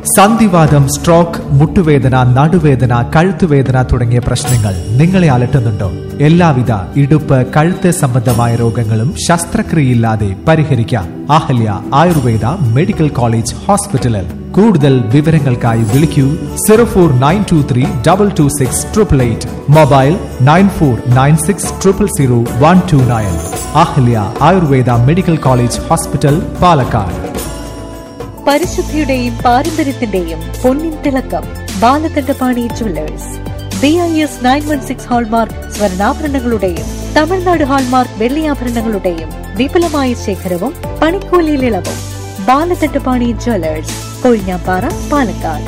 സന്ധിവാദം സ്ട്രോക്ക് മുട്ടുവേദന നടുവേദന കഴുത്തുവേദന തുടങ്ങിയ പ്രശ്നങ്ങൾ നിങ്ങളെ അലട്ടുന്നുണ്ടോ എല്ലാവിധ ഇടുപ്പ് കഴുത്ത് സംബന്ധമായ രോഗങ്ങളും ശസ്ത്രക്രിയയില്ലാതെ പരിഹരിക്കാം അഹല്യ ആയുർവേദ മെഡിക്കൽ കോളേജ് ഹോസ്പിറ്റലിൽ കൂടുതൽ വിവരങ്ങൾക്കായി വിളിക്കൂ zero four nine two three double two six triple eight mobile nine four nine six triple zero one two nine Ahalya Ayurveda medical college hospital Palakkad പരിശുദ്ധിയുടെയും പാരമ്പര്യത്തിന്റെയും പൊന്നിൻ തിളക്കം Balakandapani jewellers B I S nine one six hallmark സ്വർണ്ണാഭരണങ്ങളുടെയും Tamil Nadu hallmark വെള്ളിയാഭരണങ്ങളുടെയും വിപുലമായ ശേഖരവും പണിക്കൂലിയിൽ ഇളവും Balakandapani jewellers Kozhinjampara Palakkad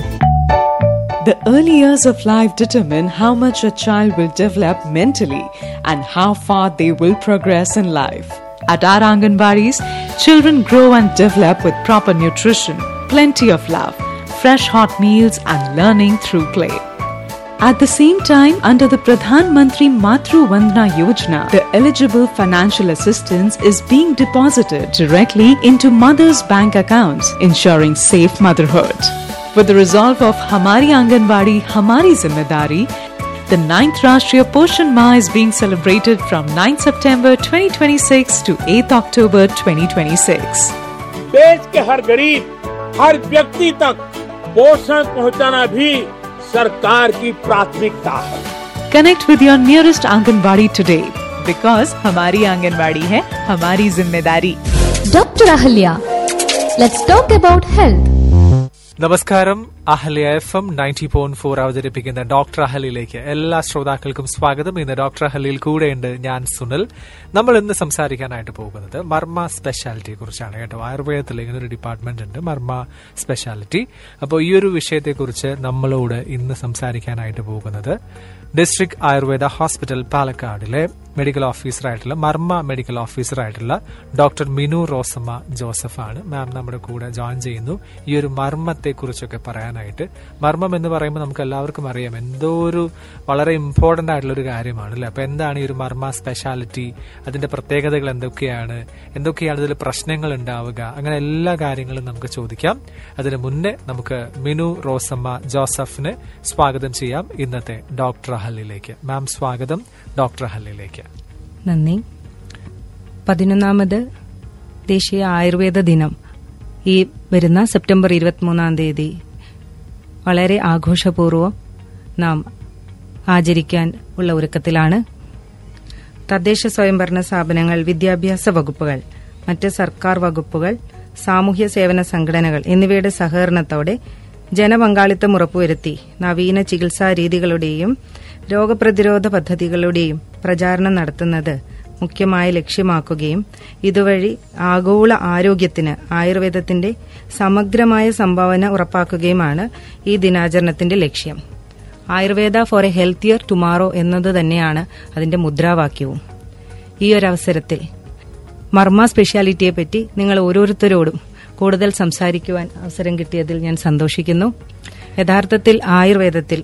The early years of life determine how much a child will develop mentally and how far they will progress in life. At our Anganwadis, children grow and develop with proper nutrition, plenty of love, fresh hot meals, and learning through play. At the same time, under the Pradhan Mantri Matru Vandana Yojana, the eligible financial assistance is being deposited directly into mothers' bank accounts, ensuring safe motherhood. With the resolve of Hamari Anganwadi, Hamari Zimmedari, the 9th Rashtriya Poshan Ma is being celebrated from 9 September 2026 to 8 October 2026. देश के हर गरीब हर व्यक्ति तक पोषण पहुंचाना भी सरकार की प्राथमिकता है Connect with your nearest Anganwadi today because Hamari Anganwadi hai Hamari Zimmedari. Dr. Ahalya. Let's talk about health. നമസ്കാരം Ahalya F M ninety point four അവതരിപ്പിക്കുന്ന ഡോക്ടർ അഹലിലേക്ക് എല്ലാ ശ്രോതാക്കൾക്കും സ്വാഗതം ഇന്ന് ഡോക്ടർ അഹലിയിൽ കൂടെയുണ്ട് ഞാൻ സുനിൽ നമ്മൾ ഇന്ന് സംസാരിക്കാനായിട്ട് പോകുന്നത് മർമ്മ സ്പെഷ്യാലിറ്റിയെ കുറിച്ചാണ് കേട്ടോ ആയുർവേദത്തിൽ ഇങ്ങനെ ഒരു ഡിപ്പാർട്ട്മെന്റ് ഉണ്ട് മർമ്മ സ്പെഷ്യാലിറ്റി അപ്പോൾ ഈ ഒരു വിഷയത്തെക്കുറിച്ച് നമ്മളോട് ഇന്ന് സംസാരിക്കാനായിട്ട് പോകുന്നത് ഡിസ്ട്രിക്ട് ആയുർവേദ ഹോസ്പിറ്റൽ പാലക്കാടിലെ മെഡിക്കൽ ഓഫീസറായിട്ടുള്ള മർമ്മ മെഡിക്കൽ ഓഫീസറായിട്ടുള്ള ഡോക്ടർ മിനു റോസമ്മ ജോസഫാണ് മാം നമ്മുടെ കൂടെ ജോയിൻ ചെയ്യുന്നു ഈ ഒരു മർമ്മത്തെക്കുറിച്ചൊക്കെ പറയാനായിട്ട് മർമ്മം എന്ന് പറയുമ്പോൾ നമുക്ക് എല്ലാവർക്കും അറിയാം എന്തോ ഒരു വളരെ ഇമ്പോർട്ടന്റ് ആയിട്ടുള്ള ഒരു കാര്യമാണ് അല്ലെ അപ്പൊ എന്താണ് ഈ ഒരു മർമ്മ സ്പെഷ്യാലിറ്റി അതിന്റെ പ്രത്യേകതകൾ എന്തൊക്കെയാണ് എന്തൊക്കെയാണ് ഇതിൽ പ്രശ്നങ്ങൾ ഉണ്ടാവുക അങ്ങനെ എല്ലാ കാര്യങ്ങളും നമുക്ക് ചോദിക്കാം അതിന് മുന്നേ നമുക്ക് മിനു റോസമ്മ ജോസഫിന് സ്വാഗതം ചെയ്യാം ഇന്നത്തെ ഡോക്ടർ ഹല്ലിലേക്ക് മാം സ്വാഗതം ഡോക്ടർ ഹല്ലിലേക്ക് നന്ദി പതിനൊന്നാമത് ദേശീയ ആയുർവേദ ദിനം ഈ വരുന്ന സെപ്റ്റംബർ ഇരുപത്തിമൂന്നാം തീയതി വളരെ ആഘോഷപൂർവ്വം നാം ആചരിക്കാൻ ഉള്ള ഒരുക്കത്തിലാണ് തദ്ദേശ സ്വയംഭരണ സ്ഥാപനങ്ങൾ വിദ്യാഭ്യാസ വകുപ്പുകൾ മറ്റ് സർക്കാർ വകുപ്പുകൾ സാമൂഹ്യ സേവന സംഘടനകൾ എന്നിവയുടെ സഹകരണത്തോടെ ജനപങ്കാളിത്തം ഉറപ്പുവരുത്തി നവീന ചികിത്സാ രീതികളുടെയും രോഗപ്രതിരോധ പദ്ധതികളുടെയും പ്രചാരണം നടത്തുന്നത് മുഖ്യമായ ലക്ഷ്യമാക്കുകയും ഇതുവഴി ആഗോള ആരോഗ്യത്തിന് ആയുർവേദത്തിന്റെ സമഗ്രമായ സംഭാവന ഉറപ്പാക്കുകയുമാണ് ഈ ദിനാചരണത്തിന്റെ ലക്ഷ്യം Ayurveda for a healthier tomorrow എന്നത് തന്നെയാണ് അതിന്റെ മുദ്രാവാക്യവും ഈ ഒരു അവസരത്തിൽ മർമ്മ സ്പെഷ്യാലിറ്റിയെ പറ്റി നിങ്ങൾ ഓരോരുത്തരോടും കൂടുതൽ സംസാരിക്കുവാൻ അവസരം കിട്ടിയതിൽ ഞാൻ സന്തോഷിക്കുന്നു യഥാർത്ഥത്തിൽ ആയുർവേദത്തിൽ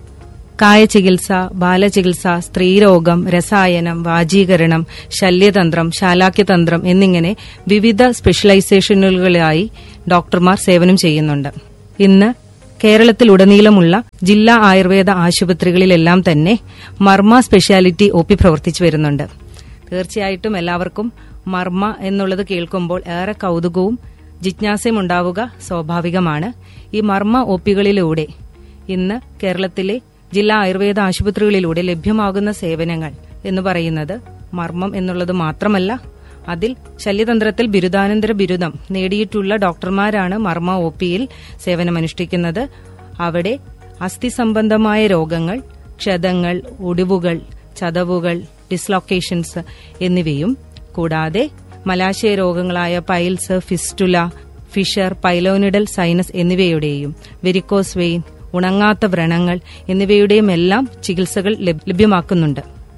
കായചികിത്സ ബാലചികിത്സ സ്ത്രീരോഗം രസായനം വാജീകരണം ശല്യതന്ത്രം ശാലാക്യതന്ത്രം എന്നിങ്ങനെ വിവിധ സ്പെഷ്യലൈസേഷനുകളായി ഡോക്ടർമാർ സേവനം ചെയ്യുന്നുണ്ട് ഇന്ന് കേരളത്തിലുടനീളമുള്ള ജില്ലാ ആയുർവേദ ആശുപത്രികളിലെല്ലാം തന്നെ മർമ്മ സ്പെഷ്യാലിറ്റി ഒ പി പ്രവർത്തിച്ചു വരുന്നുണ്ട് തീർച്ചയായിട്ടും എല്ലാവർക്കും മർമ്മ എന്നുള്ളത് കേൾക്കുമ്പോൾ ഏറെ കൗതുകവും ജിജ്ഞാസയും ഉണ്ടാവുക സ്വാഭാവികമാണ് ഈ മർമ്മ ഒ പികളിലൂടെ ഇന്ന് കേരളത്തിലെ ജില്ലാ ആയുർവേദ ആശുപത്രികളിലൂടെ ലഭ്യമാകുന്ന സേവനങ്ങൾ എന്ന് പറയുന്നത് മർമ്മം എന്നുള്ളത് മാത്രമല്ല അതിൽ ശല്യതന്ത്രത്തിൽ ബിരുദാനന്തര ബിരുദം നേടിയിട്ടുള്ള ഡോക്ടർമാരാണ് മർമ്മ ഒ പിയിൽ സേവനമനുഷ്ഠിക്കുന്നത് അവിടെ അസ്ഥി സംബന്ധമായ രോഗങ്ങൾ ക്ഷതങ്ങൾ ഒടിവുകൾ ചതവുകൾ ഡിസ്ലൊക്കേഷൻസ് എന്നിവയും കൂടാതെ മലാശയ രോഗങ്ങളായ piles fistula fissure pilonidal sinus എന്നിവയുടെയും വെരിക്കോസ് വെയിൻ ഉണങ്ങാത്ത വ്രണങ്ങൾ എന്നിവയുടെയും എല്ലാം ചികിത്സകൾ ലഭ്യമാക്കുന്നുണ്ട്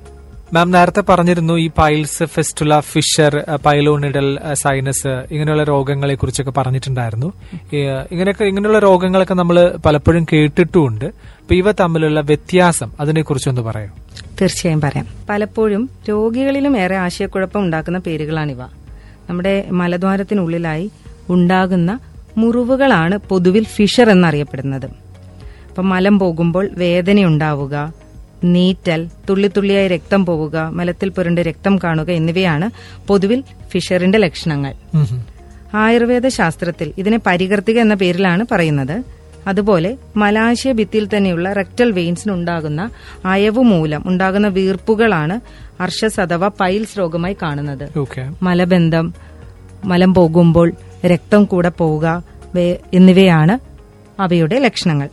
മാം നേരത്തെ പറഞ്ഞിരുന്നു ഈ piles fistula fissure pilonidal sinus ഇങ്ങനെയുള്ള രോഗങ്ങളെ കുറിച്ചൊക്കെ പറഞ്ഞിട്ടുണ്ടായിരുന്നു ഇങ്ങനെയൊക്കെ ഇങ്ങനെയുള്ള രോഗങ്ങളൊക്കെ നമ്മൾ പലപ്പോഴും കേട്ടിട്ടുമുണ്ട് അപ്പൊ ഇവ തമ്മിലുള്ള വ്യത്യാസം അതിനെക്കുറിച്ചൊന്ന് പറയാം തീർച്ചയായും പറയാം പലപ്പോഴും രോഗികളിലും ഏറെ ആശയക്കുഴപ്പം ഉണ്ടാക്കുന്ന പേരുകളാണിവ നമ്മുടെ മലദ്വാരത്തിനുള്ളിലായി ഉണ്ടാകുന്ന മുറിവുകളാണ് പൊതുവിൽ ഫിഷർ എന്നറിയപ്പെടുന്നത് അപ്പം മലം പോകുമ്പോൾ വേദനയുണ്ടാവുക നീറ്റൽ തുള്ളിത്തുള്ളിയായി രക്തം പോവുക മലത്തിൽ പുരണ്ട് രക്തം കാണുക എന്നിവയാണ് പൊതുവിൽ ഫിഷറിന്റെ ലക്ഷണങ്ങൾ ഉം ഉം. ആയുർവേദ ശാസ്ത്രത്തിൽ ഇതിനെ പരികർത്തിക എന്ന പേരിലാണ് പറയുന്നത് അതുപോലെ മലാശയ ഭിത്തിയിൽ തന്നെയുള്ള റെക്ടൽ വെയിൻസിന് ഉണ്ടാകുന്ന അയവ് മൂലം ഉണ്ടാകുന്ന വീർപ്പുകളാണ് അർഷസ് അഥവാ പൈൽസ് രോഗമായി കാണുന്നത് ഓക്കെ മലബന്ധം മലം പോകുമ്പോൾ രക്തം കൂടെ പോവുക വേ- എന്നിവയാണ് അവയുടെ ലക്ഷണങ്ങൾ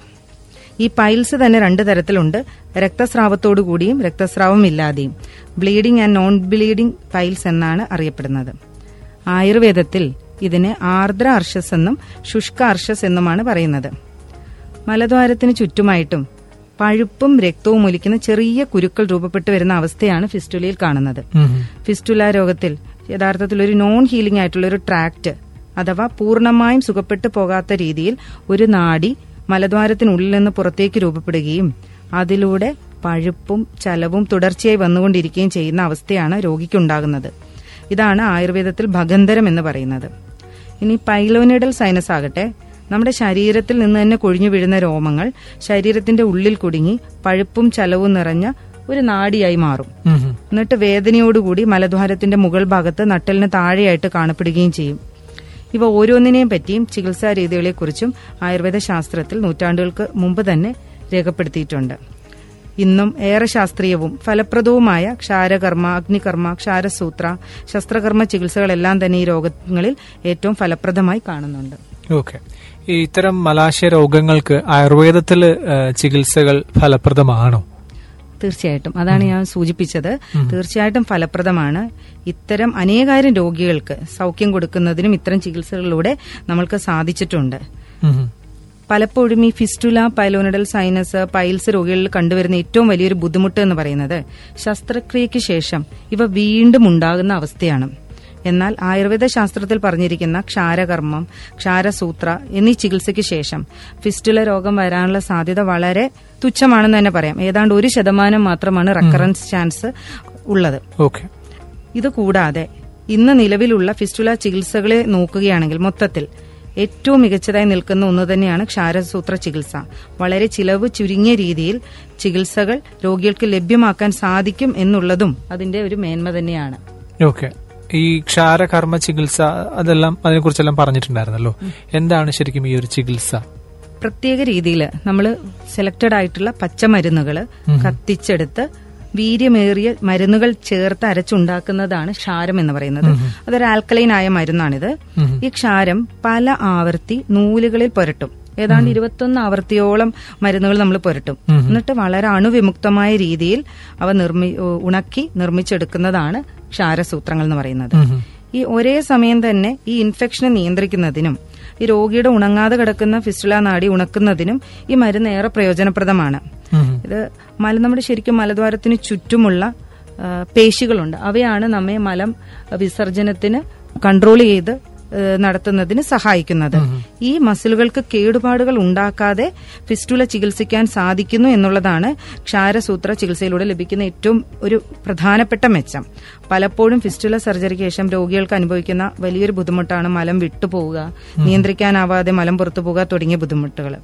ഈ പൈൽസ് തന്നെ രണ്ട് തരത്തിലുണ്ട് രക്തസ്രാവത്തോടു കൂടിയും രക്തസ്രാവം ഇല്ലാതെയും bleeding and non bleeding piles എന്നാണ് അറിയപ്പെടുന്നത് ആയുർവേദത്തിൽ ഇതിനെ ആർദ്ര അർഷസ് എന്നും ശുഷ്ക അർഷസ് എന്നുമാണ് പറയുന്നത് മലദ്വാരത്തിന് ചുറ്റുമായിട്ടും പഴുപ്പും രക്തവും ഒലിക്കുന്ന ചെറിയ കുരുക്കൾ രൂപപ്പെട്ടു വരുന്ന അവസ്ഥയാണ് ഫിസ്റ്റുലയിൽ കാണുന്നത് ഉം ഉം. ഫിസ്റ്റുല രോഗത്തിൽ യഥാർത്ഥത്തിൽ ഒരു നോൺ ഹീലിംഗ് ആയിട്ടുള്ള ഒരു ട്രാക്ട് അഥവാ പൂർണ്ണമായും സുഖപ്പെട്ടു പോകാത്ത രീതിയിൽ ഒരു നാഡി മലദ്വാരത്തിനുള്ളിൽ നിന്ന് പുറത്തേക്ക് രൂപപ്പെടുകയും അതിലൂടെ പഴുപ്പും ചലവും തുടർച്ചയായി വന്നുകൊണ്ടിരിക്കുകയും ചെയ്യുന്ന അവസ്ഥയാണ് രോഗിക്കുണ്ടാകുന്നത് ഇതാണ് ആയുർവേദത്തിൽ ഭഗന്ധരം എന്ന് പറയുന്നത് ഇനി പൈലോനിഡൽ സൈനസ് ആകട്ടെ നമ്മുടെ ശരീരത്തിൽ നിന്ന് തന്നെ കൊഴിഞ്ഞു വീഴുന്ന രോമങ്ങൾ ശരീരത്തിന്റെ ഉള്ളിൽ കുടുങ്ങി പഴുപ്പും ചലവും നിറഞ്ഞ ഒരു നാഡിയായി മാറും ഉം ഉം. എന്നിട്ട് വേദനയോടുകൂടി മലദ്വാരത്തിന്റെ മുകൾ ഭാഗത്ത് നട്ടലിന് താഴെയായിട്ട് കാണപ്പെടുകയും ചെയ്യും ഇവ ഓരോന്നിനെയും പറ്റിയും ചികിത്സാ രീതികളെക്കുറിച്ചും ആയുർവേദ ശാസ്ത്രത്തിൽ നൂറ്റാണ്ടുകൾക്ക് മുമ്പ് തന്നെ രേഖപ്പെടുത്തിയിട്ടുണ്ട് ഇന്നും ഏറെ ശാസ്ത്രീയവും ഫലപ്രദവുമായ ക്ഷാരകർമ്മ അഗ്നികർമ്മ ക്ഷാരസൂത്ര ശസ്ത്രകർമ്മ ചികിത്സകളെല്ലാം തന്നെ ഈ രോഗങ്ങളിൽ ഏറ്റവും ഫലപ്രദമായി കാണുന്നുണ്ട് ഓക്കെ ഈ ഇത്തരം മലാശയ രോഗങ്ങൾക്ക് ആയുർവേദത്തില് ആ, ചികിത്സകൾ ഫലപ്രദമാണോ തീർച്ചയായിട്ടും അതാണ് ഞാൻ സൂചിപ്പിച്ചത് തീർച്ചയായിട്ടും ഫലപ്രദമാണ് ഇത്തരം അനേകായിരം രോഗികൾക്ക് സൗഖ്യം കൊടുക്കുന്നതിനും ഇത്തരം ചികിത്സകളിലൂടെ നമ്മൾക്ക് സാധിച്ചിട്ടുണ്ട് ഉം ഉം. പലപ്പോഴും ഈ ഫിസ്റ്റുല പൈലോനിഡൽ സൈനസ് പൈൽസ് രോഗികളിൽ കണ്ടുവരുന്ന ഏറ്റവും വലിയൊരു ബുദ്ധിമുട്ട് എന്ന് പറയുന്നത് ശസ്ത്രക്രിയയ്ക്ക് ശേഷം ഇവ വീണ്ടും ഉണ്ടാകുന്ന അവസ്ഥയാണ് എന്നാൽ ആയുർവേദ ശാസ്ത്രത്തിൽ പറഞ്ഞിരിക്കുന്ന ക്ഷാരകർമ്മം ക്ഷാരസൂത്ര എന്നീ ചികിത്സയ്ക്ക് ശേഷം ഫിസ്റ്റുല രോഗം വരാനുള്ള സാധ്യത വളരെ തുച്ഛമാണെന്ന് തന്നെ പറയാം ഏതാണ്ട് ഒരു ശതമാനം മാത്രമാണ് റെക്കറൻസ് ചാൻസ് ഉള്ളത് ഓക്കെ ഇത് കൂടാതെ ഇന്ന് നിലവിലുള്ള ഫിസ്റ്റുല ചികിത്സകളെ നോക്കുകയാണെങ്കിൽ മൊത്തത്തിൽ ഏറ്റവും മികച്ചതായി നിൽക്കുന്ന ഒന്ന് തന്നെയാണ് ക്ഷാരസൂത്ര ചികിത്സ വളരെ ചിലവ് ചുരുങ്ങിയ രീതിയിൽ ചികിത്സകൾ രോഗികൾക്ക് ലഭ്യമാക്കാൻ സാധിക്കും എന്നുള്ളതും അതിന്റെ ഒരു മേന്മ തന്നെയാണ് ഓക്കെ ഈ ക്ഷാരകർമ്മ ചികിത്സ അതെല്ലാം അതിനെക്കുറിച്ചെല്ലാം പറഞ്ഞിട്ടുണ്ടായിരുന്നല്ലോ എന്താണ് ശരിക്കും ഈ ഒരു ചികിത്സ പ്രത്യേക രീതിയിൽ നമ്മൾ സെലക്ടഡ് ആയിട്ടുള്ള പച്ചമരുന്നുകൾ കത്തിച്ചെടുത്ത് വീര്യമേറിയ മരുന്നുകൾ ചേർത്ത് അരച്ചുണ്ടാക്കുന്നതാണ് ക്ഷാരം എന്ന് പറയുന്നത് അതൊരു ആൽക്കലൈൻ ആയ മരുന്നാണിത് ഈ ക്ഷാരം പല ആവർത്തി നൂലുകളിൽ പുരട്ടും ഏതാണ്ട് ഇരുപത്തൊന്ന് ആവർത്തിയോളം മരുന്നുകൾ നമ്മൾ പുരട്ടും എന്നിട്ട് വളരെ അണുവിമുക്തമായ രീതിയിൽ അവ നിർമ്മി ഉണക്കി നിർമ്മിച്ചെടുക്കുന്നതാണ് ക്ഷാരസൂത്രങ്ങൾ എന്ന് പറയുന്നത് ഈ ഒരേ സമയം തന്നെ ഈ ഇൻഫെക്ഷനെ നിയന്ത്രിക്കുന്നതിനും ഈ രോഗിയുടെ ഉണങ്ങാതെ കിടക്കുന്ന ഫിസ്റ്റുല നാഡി ഉണക്കുന്നതിനും ഈ മരുന്ന് ഏറെ പ്രയോജനപ്രദമാണ് ഇത് മല നമ്മുടെ ശരിക്കും മലദ്വാരത്തിന് ചുറ്റുമുള്ള ആ, പേശികളുണ്ട് അവയാണ് നമ്മെ മലം വിസർജനത്തിന് കൺട്രോൾ ചെയ്ത് ഏ, നടത്തുന്നതിന് സഹായിക്കുന്നത് ഈ മസിലുകൾക്ക് കേടുപാടുകൾ ഉണ്ടാക്കാതെ ഫിസ്റ്റുല ചികിത്സിക്കാൻ സാധിക്കുന്നു എന്നുള്ളതാണ് ക്ഷാരസൂത്ര ചികിത്സയിലൂടെ ലഭിക്കുന്ന ഏറ്റവും ഒരു പ്രധാനപ്പെട്ട മെച്ചം പലപ്പോഴും ഫിസ്റ്റുല സർജറിക്ക് ശേഷം രോഗികൾക്ക് അനുഭവിക്കുന്ന വലിയൊരു ബുദ്ധിമുട്ടാണ് മലം വിട്ടുപോവുക നിയന്ത്രിക്കാനാവാതെ മലം പുറത്തു പോകുക തുടങ്ങിയ ബുദ്ധിമുട്ടുകൾ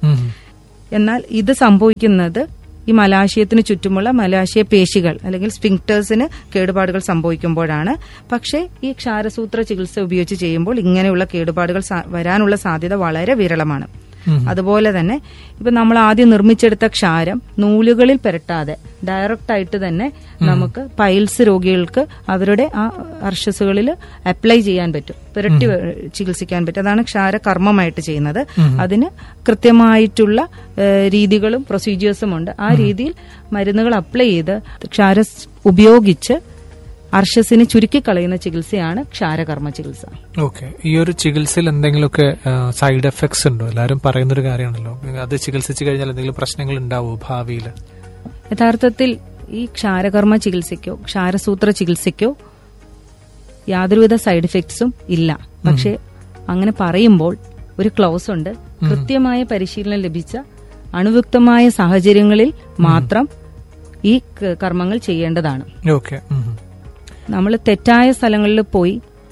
എന്നാൽ ഇത് സംഭവിക്കുന്നത് ഈ മലാശയത്തിന് ചുറ്റുമുള്ള മലാശയ പേശികൾ അല്ലെങ്കിൽ സ്പിങ്ക്ടേഴ്സിന് കേടുപാടുകൾ സംഭവിക്കുമ്പോഴാണ് പക്ഷേ ഈ ക്ഷാരസൂത്ര ചികിത്സ ഉപയോഗിച്ച് ചെയ്യുമ്പോൾ ഇങ്ങനെയുള്ള കേടുപാടുകൾ സാ- വരാനുള്ള സാധ്യത വളരെ വിരളമാണ് അതുപോലെ തന്നെ ഇപ്പൊ നമ്മൾ ആദ്യം നിർമ്മിച്ചെടുത്ത ക്ഷാരം നൂലുകളിൽ പുരട്ടാതെ ഡയറക്റ്റ് ആയിട്ട് തന്നെ നമുക്ക് പൈൽസ് രോഗികൾക്ക് അവരുടെ ആ അർഷസുകളിൽ അപ്ലൈ ചെയ്യാൻ പറ്റും പുരട്ടി വ- ചികിത്സിക്കാൻ പറ്റും അതാണ് ക്ഷാര കർമ്മമായിട്ട് ചെയ്യുന്നത് അതിന് കൃത്യമായിട്ടുള്ള ഏഹ്, രീതികളും പ്രൊസീജിയേഴ്സും ഉണ്ട് ആ രീതിയിൽ മരുന്നുകൾ അപ്ലൈ ചെയ്ത് ക്ഷാര സ് ഉപയോഗിച്ച് അർഷസിനെ ചുരുക്കിക്കളയുന്ന ചികിത്സയാണ് ക്ഷാരകർമ്മ ചികിത്സ ഓക്കെ ഈ ഒരു ചികിത്സയിൽ എന്തെങ്കിലുമൊക്കെ സൈഡ് എഫക്ട്സ് ഉണ്ടോ എല്ലാവരും പറയുന്നൊരു കാര്യമാണല്ലോ അത് ചികിത്സിച്ചു കഴിഞ്ഞാൽ എന്തെങ്കിലും പ്രശ്നങ്ങൾ ഉണ്ടാവോ ഭാവിയിൽ യഥാർത്ഥത്തിൽ ഈ ക്ഷാരകർമ്മ ചികിത്സയ്ക്കോ ക്ഷാരസൂത്ര ചികിത്സയ്ക്കോ യാതൊരുവിധ സൈഡ് ഇഫക്ട്സും ഇല്ല പക്ഷെ അങ്ങനെ പറയുമ്പോൾ ഒരു ക്ലോസ് ഉണ്ട് കൃത്യമായ പരിശീലനം ലഭിച്ച അണുയുക്തമായ സാഹചര്യങ്ങളിൽ മാത്രം ഈ ക- കർമ്മങ്ങൾ ചെയ്യേണ്ടതാണ് ഓക്കെ നമ്മൾ തെറ്റായ സ്ഥലങ്ങളിൽ പോയി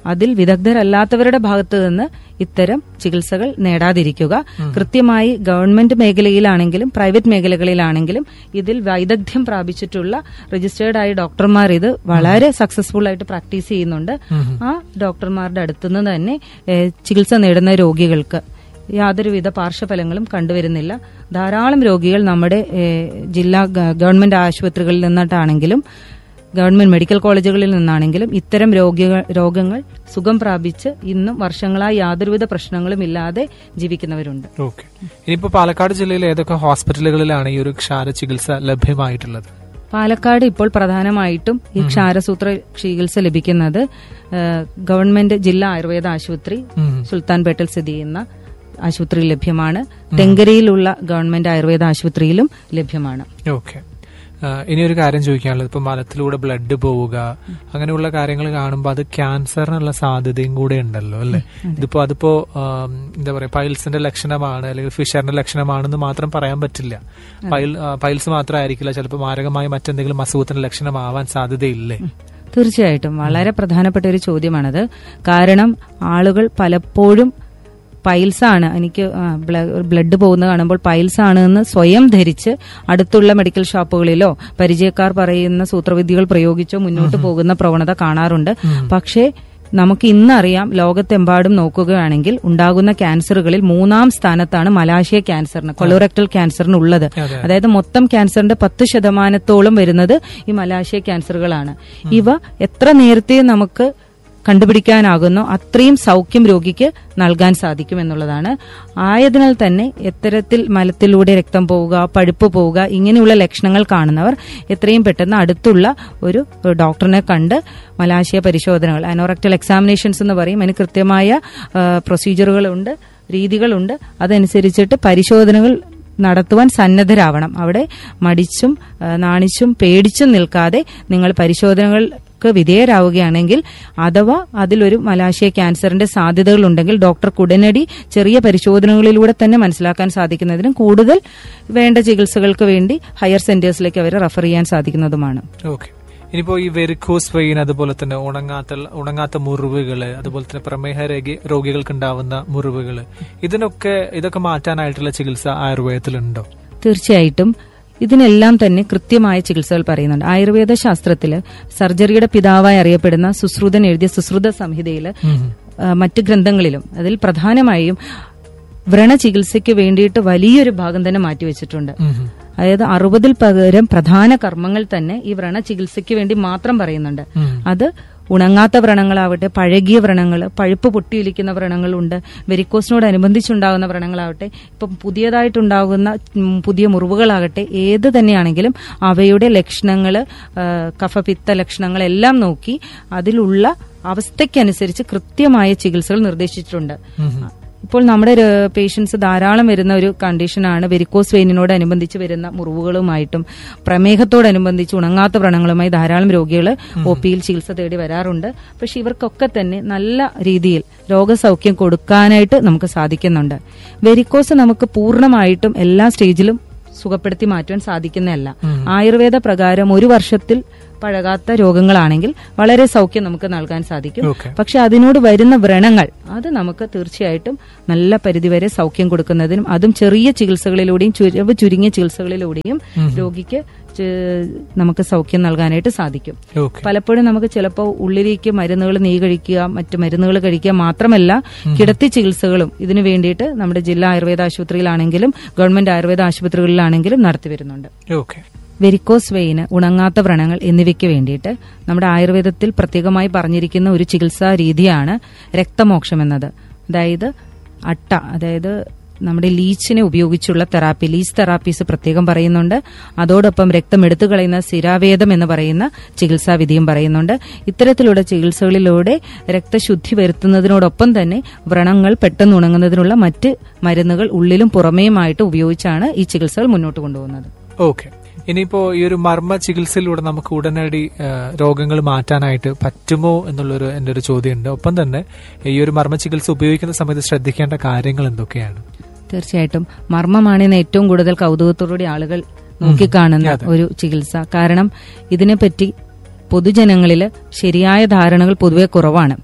അതിൽ വിദഗ്ധരല്ലാത്തവരുടെ ഭാഗത്ത് നിന്ന് ഇത്തരം ചികിത്സകൾ നേടാതിരിക്കുക കൃത്യമായി ഗവൺമെന്റ് മേഖലയിലാണെങ്കിലും പ്രൈവറ്റ് മേഖലകളിലാണെങ്കിലും ഇതിൽ വൈദഗ്ധ്യം പ്രാപിച്ചിട്ടുള്ള രജിസ്റ്റേർഡ് ആയ ഡോക്ടർമാർ ഇത് വളരെ സക്സസ്ഫുൾ ആയിട്ട് പ്രാക്ടീസ് ചെയ്യുന്നുണ്ട് ആ ഡോക്ടർമാരുടെ അടുത്തുനിന്ന് തന്നെ ഏഹ്, ചികിത്സ നേടുന്ന രോഗികൾക്ക് യാതൊരുവിധ പാർശ്വഫലങ്ങളും കണ്ടുവരുന്നില്ല ധാരാളം രോഗികൾ നമ്മുടെ ഏഹ്, ജില്ലാ ഗ- ഗവൺമെന്റ് ആശുപത്രികളിൽ നിന്നിട്ടാണെങ്കിലും ഗവൺമെന്റ് മെഡിക്കൽ കോളേജുകളിൽ നിന്നാണെങ്കിലും ഇത്തരം രോഗികൾ രോഗങ്ങൾ സുഖം പ്രാപിച്ച് ഇന്നും വർഷങ്ങളായി യാതൊരുവിധ പ്രശ്നങ്ങളും ഇല്ലാതെ ജീവിക്കുന്നവരുണ്ട് ഓക്കെ ഇനിയിപ്പോ പാലക്കാട് ജില്ലയിലെ ഏതൊക്കെ ഹോസ്പിറ്റലുകളിലാണ് ഈ ഒരു ക്ഷാര ചികിത്സ ലഭ്യമായിട്ടുള്ളത് പാലക്കാട് ഇപ്പോൾ പ്രധാനമായിട്ടും ഈ ക്ഷാരസൂത്ര ചികിത്സ ലഭിക്കുന്നത് ഏഹ്, ഗവൺമെന്റ് ജില്ലാ ആയുർവേദ ആശുപത്രി സുൽത്താൻപേട്ടിൽ സ്ഥിതി ചെയ്യുന്ന ആശുപത്രിയിൽ ലഭ്യമാണ് തെങ്കരയിലുള്ള ഗവൺമെന്റ് ആയുർവേദ ആശുപത്രിയിലും ലഭ്യമാണ് ഓക്കെ ഇനി ഒരു കാര്യം ചോദിക്കാനുള്ളത് ഇപ്പൊ മലത്തിലൂടെ ബ്ലഡ് പോവുക അങ്ങനെയുള്ള കാര്യങ്ങൾ കാണുമ്പോൾ അത് ക്യാൻസറിനുള്ള സാധ്യതയും കൂടെ ഉണ്ടല്ലോ അല്ലെ ഇതിപ്പോ അതിപ്പോ ആം, എന്താ പറയാ പൈൽസിന്റെ ലക്ഷണമാണ് അല്ലെങ്കിൽ ഫിഷറിന്റെ ലക്ഷണമാണെന്ന് മാത്രം പറയാൻ പറ്റില്ല പൈൽ ആ, പൈൽസ് മാത്രമായിരിക്കില്ല ചിലപ്പോൾ മാരകമായ മറ്റെന്തെങ്കിലും അസുഖത്തിന്റെ ലക്ഷണമാവാൻ സാധ്യതയില്ലേ തീർച്ചയായിട്ടും വളരെ പ്രധാനപ്പെട്ട ഒരു ചോദ്യമാണത് കാരണം ആളുകൾ പലപ്പോഴും പൈൽസ് ആണ് എനിക്ക് ആ, ബ്ല- ബ്ലഡ് പോകുന്ന കാണുമ്പോൾ പൈൽസ് ആണ് എന്ന് സ്വയം ധരിച്ച് അടുത്തുള്ള മെഡിക്കൽ ഷോപ്പുകളിലോ പരിചയക്കാർ പറയുന്ന സൂത്രവിദ്യകൾ പ്രയോഗിച്ചോ മുന്നോട്ട് പോകുന്ന പ്രവണത കാണാറുണ്ട് പക്ഷേ നമുക്ക് ഇന്നറിയാം ലോകത്തെമ്പാടും നോക്കുകയാണെങ്കിൽ ഉണ്ടാകുന്ന ക്യാൻസറുകളിൽ മൂന്നാം സ്ഥാനത്താണ് മലാശയ ക്യാൻസറിന് കൊളോറക്ടൽ ക്യാൻസറിന് ഉള്ളത് അതെ. അതായത് മൊത്തം ക്യാൻസറിന്റെ പത്ത് ശതമാനത്തോളം വരുന്നത് ഈ മലാശയ ക്യാൻസറുകളാണ് ഇവ എത്ര നേരത്തെ നമുക്ക് കണ്ടുപിടിക്കാനാകുന്നോ അത്രയും സൗഖ്യം രോഗിക്ക് നൽകാൻ സാധിക്കും എന്നുള്ളതാണ് ആയതിനാൽ തന്നെ എത്തരത്തിൽ മലത്തിലൂടെ രക്തം പോവുക പഴുപ്പ് പോവുക ഇങ്ങനെയുള്ള ലക്ഷണങ്ങൾ കാണുന്നവർ എത്രയും പെട്ടെന്ന് അടുത്തുള്ള ഒരു ഡോക്ടറിനെ കണ്ട് മലാശയ പരിശോധനകൾ അനോറക്ടൽ എക്സാമിനേഷൻസ് എന്ന് പറയും അതിന് കൃത്യമായ ആ, പ്രൊസീജിയറുകളുണ്ട് രീതികളുണ്ട് അതനുസരിച്ചിട്ട് പരിശോധനകൾ നടത്തുവാൻ സന്നദ്ധരാവണം അവിടെ മടിച്ചും ആ, നാണിച്ചും പേടിച്ചും നിൽക്കാതെ നിങ്ങൾ പരിശോധനകൾക്ക് വിധേയരാവുകയാണെങ്കിൽ അഥവാ അതിലൊരു മലാശയ ക്യാൻസറിന്റെ സാധ്യതകൾ ഉണ്ടെങ്കിൽ ഡോക്ടർക്ക് ഉടനടി ചെറിയ പരിശോധനകളിലൂടെ തന്നെ മനസ്സിലാക്കാൻ സാധിക്കുന്നതിനും കൂടുതൽ വേണ്ട ചികിത്സകൾക്ക് വേണ്ടി ഹയർ സെന്റേഴ്സിലേക്ക് അവരെ റെഫർ ചെയ്യാൻ സാധിക്കുന്നതുമാണ് ഓക്കെ ഇനിയിപ്പോ ഈ വെരിക്കോസ് വെയിൻ അതുപോലെ തന്നെ ഉണങ്ങാത്ത ഉണങ്ങാത്ത മുറിവുകള് അതുപോലെ തന്നെ പ്രമേഹ രേഖ- രോഗികൾക്ക് ഉണ്ടാവുന്ന മുറിവുകള് ഇതിനൊക്കെ ഇതൊക്കെ മാറ്റാനായിട്ടുള്ള ചികിത്സ ആയുർവേദത്തിലുണ്ടോ തീർച്ചയായിട്ടും ഇതിനെല്ലാം തന്നെ കൃത്യമായ ചികിത്സകൾ പറയുന്നുണ്ട് ആയുർവേദ ശാസ്ത്രത്തില് സർജറിയുടെ പിതാവായി അറിയപ്പെടുന്ന സുശ്രുതൻ എഴുതിയ സുശ്രുത സംഹിതയില് ആ, മറ്റ് ഗ്രന്ഥങ്ങളിലും അതിൽ പ്രധാനമായും വ്രണ ചികിത്സയ്ക്ക് വേണ്ടിയിട്ട് വലിയൊരു ഭാഗം തന്നെ മാറ്റിവെച്ചിട്ടുണ്ട് അതായത് അറുപതിൽ പകരം പ്രധാന കർമ്മങ്ങൾ തന്നെ ഈ വ്രണ ചികിത്സയ്ക്ക് വേണ്ടി മാത്രം പറയുന്നുണ്ട് അത് ഉണങ്ങാത്ത വ്രണങ്ങളാവട്ടെ പഴകിയ വ്രണങ്ങൾ പഴുപ്പ് പൊട്ടിയൊലിക്കുന്ന വ്രണങ്ങളുണ്ട് വെരിക്കോസിനോടനുബന്ധിച്ചുണ്ടാകുന്ന വ്രണങ്ങളാവട്ടെ ഇപ്പം പുതിയതായിട്ടുണ്ടാകുന്ന ഉം, പുതിയ മുറിവുകളാകട്ടെ ഏത് തന്നെയാണെങ്കിലും അവയുടെ ലക്ഷണങ്ങൾ കഫപിത്ത ലക്ഷണങ്ങളെല്ലാം നോക്കി അതിലുള്ള അവസ്ഥയ്ക്കനുസരിച്ച് കൃത്യമായ ചികിത്സകൾ നിർദ്ദേശിച്ചിട്ടുണ്ട് ഇപ്പോൾ നമ്മുടെ പേഷ്യൻസ് ധാരാളം വരുന്ന ഒരു കണ്ടീഷനാണ് വെരിക്കോസ് വെയിനിനോടനുബന്ധിച്ച് വരുന്ന മുറിവുകളുമായിട്ടും പ്രമേഹത്തോടനുബന്ധിച്ച് ഉണങ്ങാത്ത വ്രണങ്ങളുമായി ധാരാളം രോഗികൾ ഒ പിയിൽ ചികിത്സ തേടി വരാറുണ്ട് പക്ഷെ ഇവർക്കൊക്കെ തന്നെ നല്ല രീതിയിൽ രോഗസൗഖ്യം കൊടുക്കാനായിട്ട് നമുക്ക് സാധിക്കുന്നുണ്ട് വെരിക്കോസ് നമുക്ക് പൂർണ്ണമായിട്ടും എല്ലാ സ്റ്റേജിലും സുഖപ്പെടുത്തി മാറ്റുവാൻ സാധിക്കുന്നതല്ല ആയുർവേദ പ്രകാരം ഒരു വർഷത്തിൽ പഴകാത്ത രോഗങ്ങളാണെങ്കിൽ വളരെ സൗഖ്യം നമുക്ക് നൽകാൻ സാധിക്കും Okay. പക്ഷെ അതിനോട് വരുന്ന വ്രണങ്ങൾ അത് നമുക്ക് തീർച്ചയായിട്ടും നല്ല പരിധിവരെ സൗഖ്യം കൊടുക്കുന്നതിനും അതും ചെറിയ ചികിത്സകളിലൂടെയും ചുരവ് ചുരുങ്ങിയ ചികിത്സകളിലൂടെയും രോഗിക്ക് ചെ- നമുക്ക് സൗഖ്യം നൽകാനായിട്ട് സാധിക്കും ഓക്കെ പലപ്പോഴും നമുക്ക് ചിലപ്പോൾ ഉള്ളിലേക്ക് മരുന്നുകൾ നീ കഴിക്കുക മറ്റു മരുന്നുകൾ കഴിക്കുക മാത്രമല്ല കിടത്തി ചികിത്സകളും ഇതിനു വേണ്ടിയിട്ട് നമ്മുടെ ജില്ലാ ആയുർവേദ ആശുപത്രിയിലാണെങ്കിലും ഗവൺമെന്റ് ആയുർവേദ ആശുപത്രികളിലാണെങ്കിലും നടത്തി വരുന്നുണ്ട് ഓക്കെ വെരിക്കോസ് വെയിന് ഉണങ്ങാത്ത വ്രണങ്ങൾ എന്നിവയ്ക്ക് വേണ്ടിയിട്ട് നമ്മുടെ ആയുർവേദത്തിൽ പ്രത്യേകമായി പറഞ്ഞിരിക്കുന്ന ഒരു ചികിത്സാ രീതിയാണ് രക്തമോക്ഷം എന്നത് അതായത് അട്ട അതായത് നമ്മുടെ ലീച്ചിനെ ഉപയോഗിച്ചുള്ള തെറാപ്പി ലീച്ച് തെറാപ്പീസ് പ്രത്യേകം പറയുന്നുണ്ട് അതോടൊപ്പം രക്തം എടുത്തു കളയുന്ന സ്ഥിരാവേദം എന്ന് പറയുന്ന ചികിത്സാ വിധിയും പറയുന്നുണ്ട് ഇത്തരത്തിലുള്ള ചികിത്സകളിലൂടെ രക്തശുദ്ധി വരുത്തുന്നതിനോടൊപ്പം തന്നെ വ്രണങ്ങൾ പെട്ടെന്ന് ഉണങ്ങുന്നതിനുള്ള മറ്റ് മരുന്നുകൾ ഉള്ളിലും പുറമേയുമായിട്ട് ഉപയോഗിച്ചാണ് ഈ ചികിത്സകൾ മുന്നോട്ട് കൊണ്ടുപോകുന്നത് ഓക്കെ ഇനിയിപ്പോ ഈ ഒരു മർമ്മ ചികിത്സയിലൂടെ നമുക്ക് ഉടനടി ആ, രോഗങ്ങൾ മാറ്റാനായിട്ട് പറ്റുമോ എന്നുള്ളൊരു എന്റെ ഒരു ചോദ്യമുണ്ട് ഒപ്പം തന്നെ ഈ ഒരു മർമ്മ ചികിത്സ ഉപയോഗിക്കുന്ന സമയത്ത് ശ്രദ്ധിക്കേണ്ട കാര്യങ്ങൾ എന്തൊക്കെയാണ് തീർച്ചയായിട്ടും മർമ്മമാണ് ഇന്ന് ഏറ്റവും കൂടുതൽ കൗതുകത്തോടുകൂടി ആളുകൾ നോക്കിക്കാണുന്ന അതെ. ഒരു ചികിത്സ കാരണം ഇതിനെപ്പറ്റി പൊതുജനങ്ങളിൽ ശരിയായ ധാരണകൾ പൊതുവെ കുറവാണ്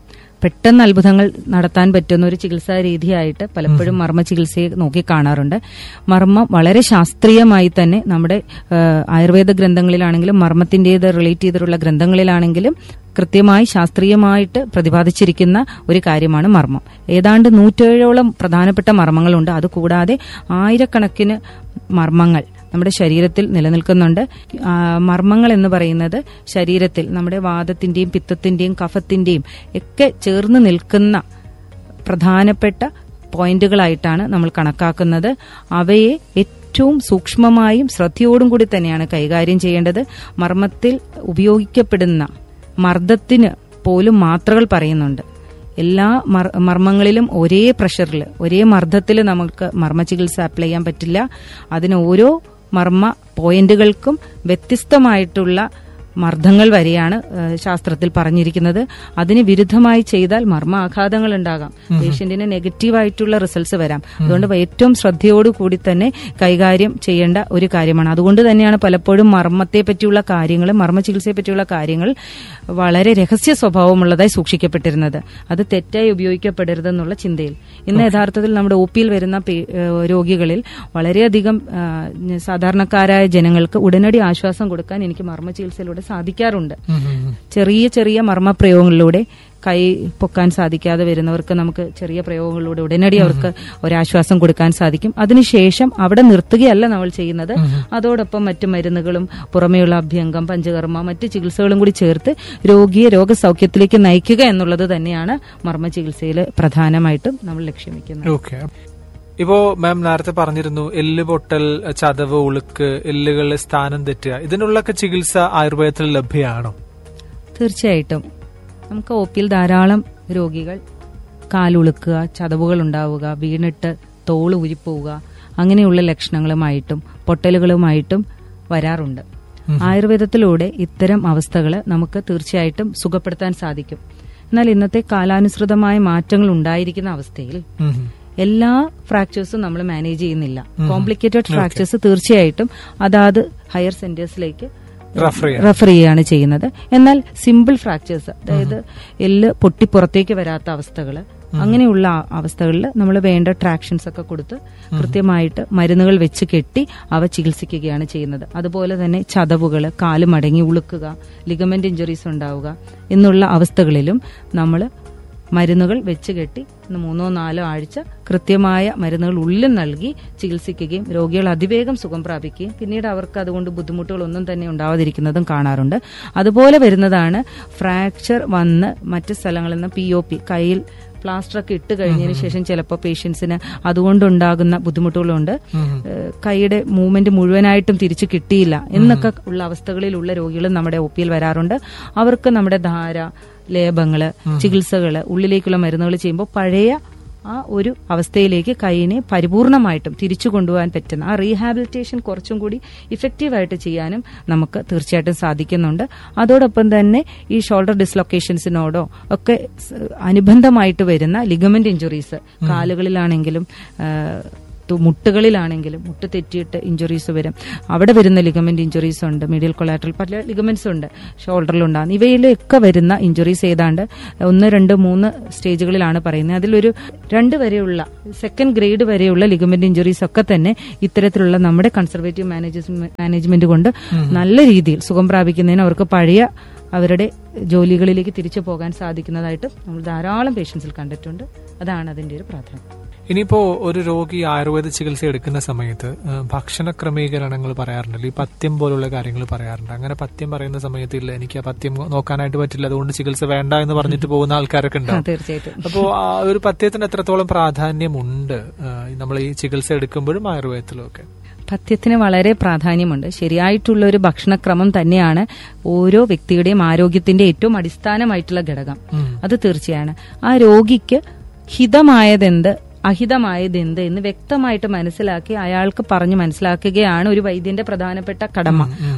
പെട്ടെന്ന് അത്ഭുതങ്ങൾ നടത്താൻ പറ്റുന്ന ഒരു ചികിത്സാ രീതിയായിട്ട് പലപ്പോഴും മർമ്മ ചികിത്സയെ നോക്കി കാണാറുണ്ട് മർമ്മം വളരെ ശാസ്ത്രീയമായി തന്നെ നമ്മുടെ ആ, ആയുർവേദ ഗ്രന്ഥങ്ങളിലാണെങ്കിലും മർമ്മത്തിൻ്റെത് റിലേറ്റ് ചെയ്തിട്ടുള്ള ഗ്രന്ഥങ്ങളിലാണെങ്കിലും കൃത്യമായി ശാസ്ത്രീയമായിട്ട് പ്രതിപാദിച്ചിരിക്കുന്ന ഒരു കാര്യമാണ് മർമ്മം ഏതാണ്ട് നൂറ്റേഴോളം പ്രധാനപ്പെട്ട മർമ്മങ്ങളുണ്ട് അതുകൂടാതെ ആയിരക്കണക്കിന് മർമ്മങ്ങൾ നമ്മുടെ ശരീരത്തിൽ നിലനിൽക്കുന്നുണ്ട് ആ, മർമ്മങ്ങൾ എന്ന് പറയുന്നത് ശരീരത്തിൽ നമ്മുടെ വാദത്തിന്റെയും പിത്തത്തിന്റെയും കഫത്തിന്റെയും ഒക്കെ ചേർന്ന് നിൽക്കുന്ന പ്രധാനപ്പെട്ട പോയിന്റുകളായിട്ടാണ് നമ്മൾ കണക്കാക്കുന്നത് അവയെ ഏറ്റവും സൂക്ഷ്മമായും ശ്രദ്ധയോടും കൂടി തന്നെയാണ് കൈകാര്യം ചെയ്യേണ്ടത് മർമ്മത്തിൽ ഉപയോഗിക്കപ്പെടുന്ന മർദ്ദത്തിന് പോലും മാത്രകൾ പറയുന്നുണ്ട് എല്ലാ മർ- മർമ്മങ്ങളിലും ഒരേ പ്രഷറിൽ ഒരേ മർദ്ദത്തിൽ നമുക്ക് മർമ്മ ചികിത്സ അപ്ലൈ ചെയ്യാൻ പറ്റില്ല അതിന് ഓരോ മർമ്മ പോയിന്റുകൾക്കും വ്യത്യസ്തമായിട്ടുള്ള മർദ്ദങ്ങൾ വരെയാണ് ഏഹ്, ശാസ്ത്രത്തിൽ പറഞ്ഞിരിക്കുന്നത് അതിന് വിരുദ്ധമായി ചെയ്താൽ മർമ്മ ആഘാതങ്ങൾ ഉണ്ടാകാം പേഷ്യന്റിന് നെഗറ്റീവായിട്ടുള്ള റിസൾട്ട്സ് വരാം അതുകൊണ്ട് ഏറ്റവും ശ്രദ്ധയോടു കൂടി തന്നെ കൈകാര്യം ചെയ്യേണ്ട ഒരു കാര്യമാണ് അതുകൊണ്ട് തന്നെയാണ് പലപ്പോഴും മർമ്മത്തെ പറ്റിയുള്ള കാര്യങ്ങൾ മർമ്മ ചികിത്സയെ പറ്റിയുള്ള കാര്യങ്ങൾ വളരെ രഹസ്യ സ്വഭാവമുള്ളതായി സൂക്ഷിക്കപ്പെട്ടിരുന്നത് അത് തെറ്റായി ഉപയോഗിക്കപ്പെടരുതെന്നുള്ള ചിന്തയിൽ ഇന്ന് യഥാർത്ഥത്തിൽ നമ്മുടെ ഒ പിയിൽ വരുന്ന പേ- ഏഹ് രോഗികളിൽ വളരെയധികം ആ, സാധാരണക്കാരായ ജനങ്ങൾക്ക് ഉടനടി ആശ്വാസം കൊടുക്കാൻ എനിക്ക് മർമ്മ ചികിത്സയിലൂടെ സാധിക്കാറുണ്ട് ചെറിയ ചെറിയ മർമ്മ പ്രയോഗങ്ങളിലൂടെ കൈ പൊക്കാൻ സാധിക്കാതെ വരുന്നവർക്ക് നമുക്ക് ചെറിയ പ്രയോഗങ്ങളിലൂടെ ഉടനടി അവർക്ക് ഒരാശ്വാസം കൊടുക്കാൻ സാധിക്കും അതിനുശേഷം അവിടെ നിർത്തുകയല്ല നമ്മൾ ചെയ്യുന്നത് അതോടൊപ്പം മറ്റു മരുന്നുകളും പുറമെയുള്ള അഭ്യംഗം പഞ്ചകർമ്മ മറ്റ് ചികിത്സകളും കൂടി ചേർത്ത് രോഗിയെ രോഗസൗഖ്യത്തിലേക്ക് നയിക്കുക എന്നുള്ളത് തന്നെയാണ് മർമ്മ ചികിത്സയിൽ പ്രധാനമായിട്ടും നമ്മൾ ലക്ഷ്യം വെക്കുന്നത് ഓക്കെ ഇപ്പോ മാം നേരത്തെ പറഞ്ഞിരുന്നു എല്ല് പൊട്ടൽ ചതവ് ഉളുക്ക് എല്ലുകളിലെ സ്ഥാനം തെറ്റുക ഇതിനുള്ളൊക്കെ ചികിത്സ ആയുർവേദത്തിൽ ലഭ്യമാണോ തീർച്ചയായിട്ടും നമുക്ക് ഒ പിയിൽ ധാരാളം രോഗികൾ കാലുളുക്കുക ചതവുകൾ ഉണ്ടാവുക വീണിട്ട് തോള് ഊരിപ്പോവുക അങ്ങനെയുള്ള ലക്ഷണങ്ങളുമായിട്ടും പൊട്ടലുകളുമായിട്ടും വരാറുണ്ട് ആയുർവേദത്തിലൂടെ ഇത്തരം അവസ്ഥകൾ നമുക്ക് തീർച്ചയായിട്ടും സുഖപ്പെടുത്താൻ സാധിക്കും എന്നാൽ ഇന്നത്തെ കാലാനുസൃതമായ മാറ്റങ്ങൾ ഉണ്ടായിരിക്കുന്ന അവസ്ഥയിൽ ഉം. എല്ലാ ഫ്രാക്ചേഴ്സും നമ്മൾ മാനേജ് ചെയ്യുന്നില്ല കോംപ്ലിക്കേറ്റഡ് ഫ്രാക്ചേഴ്സ് തീർച്ചയായിട്ടും അതാത് ഹയർ സെന്റേഴ്സിലേക്ക് റഫർ ചെയ്യാം റെഫർ ചെയ്യുകയാണ് ചെയ്യുന്നത് എന്നാൽ സിമ്പിൾ ഫ്രാക്ചേഴ്സ് അതായത് എല്ല് പൊട്ടി പുറത്തേക്ക് വരാത്ത അവസ്ഥകൾ അങ്ങനെയുള്ള ആ- അവസ്ഥകളിൽ നമ്മൾ വേണ്ട ട്രാക്ഷൻസ് ഒക്കെ കൊടുത്ത് കൃത്യമായിട്ട് മരുന്നുകൾ വെച്ച് കെട്ടി അവ ചികിത്സിക്കുകയാണ് ചെയ്യുന്നത് അതുപോലെ തന്നെ ചതവുകൾ കാല് മടങ്ങി ഉളുക്കുക ലിഗമെന്റ് ഇഞ്ചുറീസ് ഉണ്ടാവുക എന്നുള്ള അവസ്ഥകളിലും നമ്മൾ മരുന്നുകൾ വെച്ച് കെട്ടി ഇന്ന് മൂന്നോ നാലോ ആഴ്ച കൃത്യമായ മരുന്നുകൾ ഉള്ളിൽ നൽകി ചികിത്സിക്കുകയും രോഗികൾ അതിവേഗം സുഖം പ്രാപിക്കുകയും പിന്നീട് അവർക്ക് അതുകൊണ്ട് ബുദ്ധിമുട്ടുകളൊന്നും തന്നെ ഉണ്ടാവാതിരിക്കുന്നതും കാണാറുണ്ട് അതുപോലെ വരുന്നതാണ് ഫ്രാക്ചർ വന്ന് മറ്റ് സ്ഥലങ്ങളിൽ നിന്ന് പി ഒ പി കയ്യിൽ പ്ലാസ്റ്റർ ഒക്കെ ഇട്ട് കഴിഞ്ഞതിന് ശേഷം ചിലപ്പോൾ പേഷ്യൻസിന് അതുകൊണ്ടുണ്ടാകുന്ന ബുദ്ധിമുട്ടുകളുണ്ട് ഏഹ് കൈയുടെ മൂവ്മെന്റ് മുഴുവനായിട്ടും തിരിച്ചു കിട്ടിയില്ല എന്നൊക്കെ ഉള്ള അവസ്ഥകളിലുള്ള രോഗികളും നമ്മുടെ ഒ പിയിൽ വരാറുണ്ട് അവർക്ക് നമ്മുടെ ധാര ലേപങ്ങള് ചികിത്സകള് ഉള്ളിലേക്കുള്ള മരുന്നുകൾ ചെയ്യുമ്പോൾ പഴയ ആ ഒരു അവസ്ഥയിലേക്ക് കൈയിനെ പരിപൂർണമായിട്ടും തിരിച്ചു കൊണ്ടുപോകാൻ പറ്റുന്ന ആ റീഹാബിലിറ്റേഷൻ കുറച്ചും കൂടി ഇഫക്റ്റീവായിട്ട് ചെയ്യാനും നമുക്ക് തീർച്ചയായിട്ടും സാധിക്കുന്നുണ്ട് അതോടൊപ്പം തന്നെ ഈ ഷോൾഡർ ഡിസ്ലൊക്കേഷൻസിനോടോ ഒക്കെ സ് അനുബന്ധമായിട്ട് വരുന്ന ലിഗമെന്റ് ഇഞ്ചുറീസ് കാലുകളിലാണെങ്കിലും ആ, തു- മുട്ടുകളിലാണെങ്കിലും മുട്ട് തെറ്റിയിട്ട് ഇഞ്ചുറീസ് വരും അവിടെ വരുന്ന ലിഗമെന്റ് ഇഞ്ചുറീസ് ഉണ്ട് മീഡിയൽ കൊളാറ്ററൽ പല ലിഗമെന്റ്സ് ഉണ്ട് ഷോൾഡറിലുണ്ടാകുന്ന ഇവയിലൊക്കെ വരുന്ന ഇഞ്ചുറീസ് ഏതാണ്ട് ഒന്ന് രണ്ട് മൂന്ന് സ്റ്റേജുകളിലാണ് പറയുന്നത് അതിലൊരു രണ്ട് വരെയുള്ള സെക്കൻഡ് ഗ്രേഡ് വരെയുള്ള ലിഗമെന്റ് ഇഞ്ചുറീസ് ഒക്കെ തന്നെ ഇത്തരത്തിലുള്ള നമ്മുടെ കൺസർവേറ്റീവ് മാനേജ്മെന്റ് കൊണ്ട് നല്ല രീതിയിൽ സുഖം പ്രാപിക്കുന്നതിന് അവർക്ക് പഴയ അവരുടെ ജോലികളിലേക്ക് തിരിച്ചു പോകാൻ സാധിക്കുന്നതായിട്ട് നമ്മൾ ധാരാളം പേഷ്യൻസിൽ കണ്ടിട്ടുണ്ട് അതാണ് അതിന്റെ ഒരു പ്രാധാന്യം ഇനിയിപ്പോ ഒരു രോഗി ആയുർവേദ ചികിത്സ എടുക്കുന്ന സമയത്ത് ആ, ഭക്ഷണ ക്രമീകരണങ്ങൾ പറയാറുണ്ടല്ലോ ഈ പഥ്യം പോലുള്ള കാര്യങ്ങൾ പറയാറുണ്ട് അങ്ങനെ പഥ്യം പറയുന്ന സമയത്ത് ഇല്ല എനിക്ക് ആ പഥ്യം നോക്കാനായിട്ട് പറ്റില്ല അതുകൊണ്ട് ചികിത്സ വേണ്ട എന്ന് പറഞ്ഞിട്ട് പോകുന്ന ആൾക്കാരൊക്കെ ആ, ഉണ്ടാവും തീർച്ചയായിട്ടും അപ്പോ ആ ഒരു പഥ്യത്തിന് എത്രത്തോളം പ്രാധാന്യമുണ്ട് ആ, നമ്മൾ ഈ ചികിത്സ എടുക്കുമ്പോഴും ആയുർവേദത്തിലും ഒക്കെ പഥ്യത്തിന് വളരെ പ്രാധാന്യമുണ്ട് ശരിയായിട്ടുള്ള ഒരു ഭക്ഷണക്രമം തന്നെയാണ് ഓരോ വ്യക്തിയുടെയും ആരോഗ്യത്തിന്റെ ഏറ്റവും അടിസ്ഥാനമായിട്ടുള്ള ഘടകം അത് തീർച്ചയാണ് ആ രോഗിക്ക് ഹിതമായതെന്ത് അഹിതമായതെന്ത് എന്ന് വ്യക്തമായിട്ട് മനസ്സിലാക്കി അയാൾക്ക് പറഞ്ഞു മനസ്സിലാക്കുകയാണ് ഒരു വൈദ്യന്റെ പ്രധാനപ്പെട്ട കടമ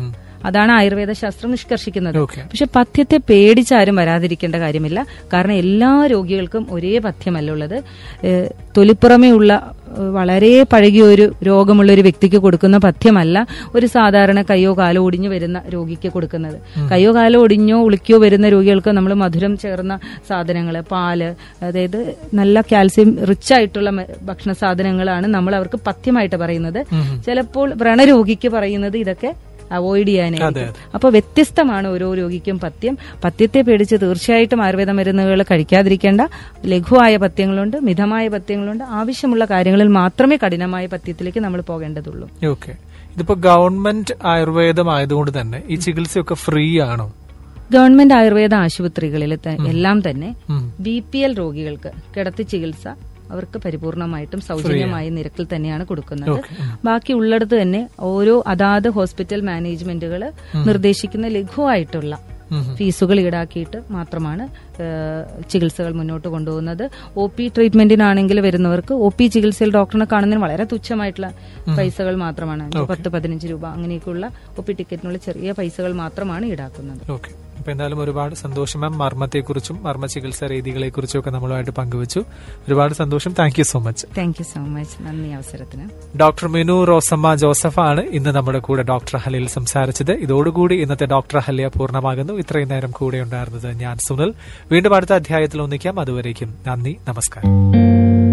അതാണ് ആയുർവേദ ശാസ്ത്രം നിഷ്കർഷിക്കുന്നത് Okay. പക്ഷെ പഥ്യത്തെ പേടിച്ചാരും വരാതിരിക്കേണ്ട കാര്യമില്ല കാരണം എല്ലാ രോഗികൾക്കും ഒരേ പഥ്യമല്ല ഉള്ളത് ഏഹ് തൊലിപ്പുറമേ ഉള്ള ഏഹ് വളരെ പഴകിയ ഒരു രോഗമുള്ള ഒരു വ്യക്തിക്ക് കൊടുക്കുന്ന പഥ്യമല്ല ഒരു സാധാരണ കയ്യോ കാലോ ഒടിഞ്ഞു വരുന്ന രോഗിക്ക് കൊടുക്കുന്നത് കയ്യോ കാലോ ഒടിഞ്ഞോ ഉളിക്കോ വരുന്ന രോഗികൾക്ക് നമ്മൾ മധുരം ചേർന്ന സാധനങ്ങൾ പാല് അതായത് നല്ല കാൽസ്യം റിച്ച് ആയിട്ടുള്ള മ- ഭക്ഷണ സാധനങ്ങളാണ് നമ്മൾ അവർക്ക് പഥ്യമായിട്ട് പറയുന്നത് ചിലപ്പോൾ വ്രണരോഗിക്ക് പറയുന്നത് ഇതൊക്കെ അവോയ്ഡ് ചെയ്യാനായിരിക്കും അപ്പൊ വ്യത്യസ്തമാണ് ഓരോ രോഗിക്കും പഥ്യം പഥ്യത്തെ പേടിച്ച് തീർച്ചയായിട്ടും ആയുർവേദ മരുന്നുകൾ കഴിക്കാതിരിക്കേണ്ട ലഘുവായ പഥ്യങ്ങളുണ്ട് മിതമായ പഥ്യങ്ങളുണ്ട് ആവശ്യമുള്ള കാര്യങ്ങളിൽ മാത്രമേ കഠിനമായ പഥ്യത്തിലേക്ക് നമ്മൾ പോകേണ്ടതുള്ളൂ ഓക്കെ ഇതിപ്പോ ഗവൺമെന്റ് ആയുർവേദം ആയതുകൊണ്ട് തന്നെ ഈ ചികിത്സയൊക്കെ ഫ്രീ ആണോ ഗവൺമെന്റ് ആയുർവേദ ആശുപത്രികളിൽ ത- എല്ലാം തന്നെ ഉം. ബി പി എൽ രോഗികൾക്ക് കിടത്തി ചികിത്സ അവർക്ക് പരിപൂർണമായിട്ടും സൗജന്യമായ നിരക്കിൽ തന്നെയാണ് കൊടുക്കുന്നത് Okay. ബാക്കി ഉള്ളിടത്ത് തന്നെ ഓരോ അതാത് ഹോസ്പിറ്റൽ മാനേജ്മെന്റുകൾ നിർദ്ദേശിക്കുന്ന ലഘുവായിട്ടുള്ള ഫീസുകൾ ഈടാക്കിയിട്ട് മാത്രമാണ് ഏഹ്, ചികിത്സകൾ മുന്നോട്ട് കൊണ്ടുപോകുന്നത് ഒ പി ട്രീറ്റ്മെന്റിനാണെങ്കിൽ വരുന്നവർക്ക് ഒ പി ചികിത്സയിൽ ഡോക്ടറിനെ കാണുന്നതിന് വളരെ തുച്ഛമായിട്ടുള്ള പൈസകൾ മാത്രമാണ് അഞ്ച് പത്ത് പതിനഞ്ച് രൂപ അങ്ങനെയൊക്കെയുള്ള ഒ പി ടിക്കറ്റിനുള്ള ചെറിയ പൈസകൾ മാത്രമാണ് ഈടാക്കുന്നത് ഓക്കെ അപ്പൊ എന്തായാലും ഒരുപാട് സന്തോഷം മാം മർമ്മത്തെക്കുറിച്ചും മർമ്മ ചികിത്സാ രീതികളെ കുറിച്ചും ഒക്കെ നമ്മളുമായിട്ട് പങ്കുവച്ചു ഒരുപാട് സന്തോഷം thank you so much thank you so much നന്ദി ഈ അവസരത്തിന് ഡോക്ടർ മിനു റോസമ്മ ജോസഫാണ് ഇന്ന് നമ്മുടെ കൂടെ ഡോക്ടർ ഹലിയിൽ സംസാരിച്ചത് ഇതോടുകൂടി ഇന്നത്തെ ഡോക്ടർ ഹലിയ പൂർണ്ണമാകുന്നു ഇത്രയും നേരം കൂടെ ഉണ്ടായിരുന്നത് ഞാൻ സുനിൽ വീണ്ടും അടുത്ത അധ്യായത്തിൽ ഒന്നിക്കാം അതുവരേക്കും നന്ദി നമസ്കാരം